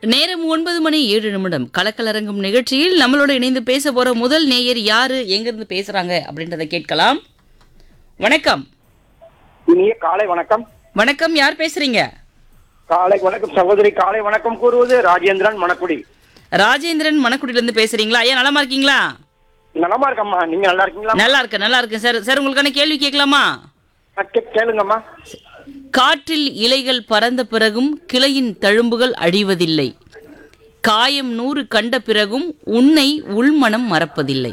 நேரம் ஒன்பது மணி ஏழு நிமிடம் கலக்கலரங்கும் நிகழ்ச்சியில் நம்மளோட இணைந்து பேச போற முதல் நேயர் யாரு எங்கிருந்து பேசுறாங்க அப்படின்றத கேட்கலாம் வணக்கம் இனிய காலை வணக்கம் வணக்கம் யார் பேசுறீங்க காலை வணக்கம் சகோதரி காலை வணக்கம் கூறுவது ராஜேந்திரன் மணக்குடி ராஜேந்திரன் மணக்குடியில இருந்து பேசுறீங்களா ஐயா நலமா இருக்கீங்களா நலமா இருக்கம்மா நீங்க நல்லா இருக்கீங்களா நல்லா இருக்கேன் நல்லா இருக்கேன் சார் சார் உங்களுக்கான கேள்வி கேட்கலாமா ஆ, கே- கேளுங்கம்மா காற்றில் இலைகள் பறந்த பிறகும் கிளையின் தழும்புகள் அழிவதில்லை காயம் நூறு கண்ட பிறகும் உன்னை உள்மனம் மறப்பதில்லை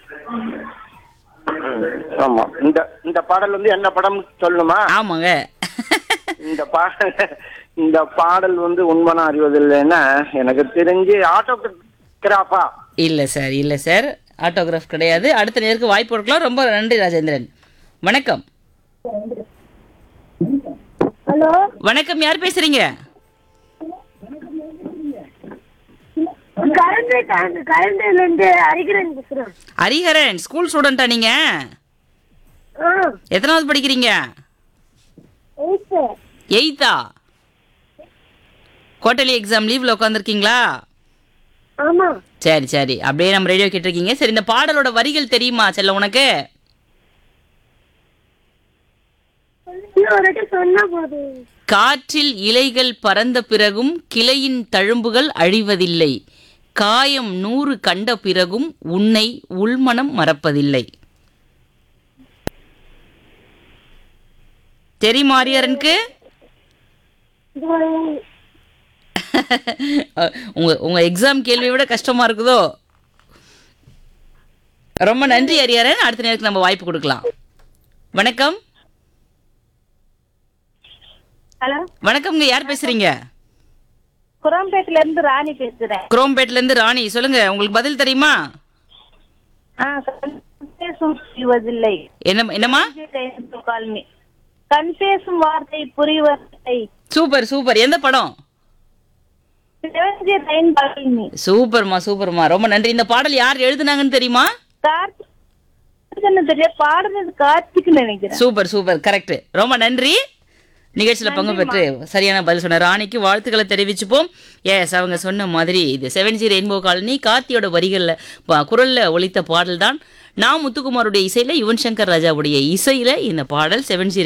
ஆமா இந்த இந்த பாடல் வந்து என்ன படம் சொல்லணுமா ஆமாங்க இந்த பாடல் இந்த பாடல் வந்து உண்மனா அறிவதில்லைன்னா எனக்கு தெரிஞ்சு ஆட்டோகிராஃபா இல்ல சார் இல்ல சார் ஆட்டோகிராஃப் கிடையாது அடுத்த நேருக்கு வாய்ப்பு கொடுக்கலாம் ரொம்ப நன்றி ராஜேந்திரன் வணக்கம் ஹலோ வணக்கம் யார் பேசுறீங்க கரண்ட் கரண்ட்ல இருந்து அரிக்கிறேன் பேசுறேன் ஹரிஹரன் ஸ்கூல் ஸ்டூடெண்டா நீங்க ஆ எத்தனாவது படிக்கிறீங்க எயித்து எயித்தா குவார்டர்லி எக்ஸாம் லீவ்ல உட்காந்துருக்கீங்களா ஆமா சரி சரி அப்படியே நம்ம ரேடியோ கேட்டிருக்கீங்க சரி இந்த பாடலோட வரிகள் தெரியுமா செல்ல உனக்கு இன்னும் ஒரு வாட்டி சொன்னா போதும் காற்றில் இலைகள் பறந்த பிறகும் கிளையின் தழும்புகள் அழிவதில்லை காயம் நூறு கண்ட பிறகும் உன்னை உள்மனம் மறப்பதில்லை தெரியுமா ஆரியரனுக்கு உங்க உங்க எக்ஸாம் கேள்வியை விட கஷ்டமா இருக்குதோ ரொம்ப நன்றி ஹரிஹரன் அடுத்த நேரத்துக்கு நம்ம வாய்ப்பு கொடுக்கலாம் வணக்கம் ஹலோ வணக்கம்ங்க யார் பேசுறீங்க குரம்பேட்டில இருந்து ராணி பேசுறேன் குரோம்பேட்ல இருந்து ராணி சொல்லுங்க உங்களுக்கு பதில் தெரியுமா ஆ கன்ஃபேசும் புரிவதில்லை என்ன என்னம்மா காலனி கன்ஃபேசும் வார்த்தை புரிவதில்லை சூப்பர் சூப்பர் எந்த படம் சிவஞ்சி ரெயின் காலனி சூப்பர்மா சூப்பர்மா ரொம்ப நன்றி இந்த பாடல் யார் எழுதுனாங்கன்னு தெரியுமா கார்த்திக் தெரியாது பாடுறது கார்த்திக்னு நினைக்கிறேன் சூப்பர் சூப்பர் கரெக்ட் ரொம்ப நன்றி நிகழ்ச்சியில் பங்கு பெற்று சரியான பதில் சொன்ன ராணிக்கு வாழ்த்துக்களை தெரிவிச்சுப்போம் எஸ் அவங்க சொன்ன மாதிரி இது செவன் ஜி ரெயின்போ காலனி கார்த்தியோட வரிகளில் குரலில் ஒலித்த பாடல் தான் நான் முத்துக்குமாருடைய இசையில் யுவன் சங்கர் ராஜாவுடைய இசையில் இந்த பாடல் செவன் ஜி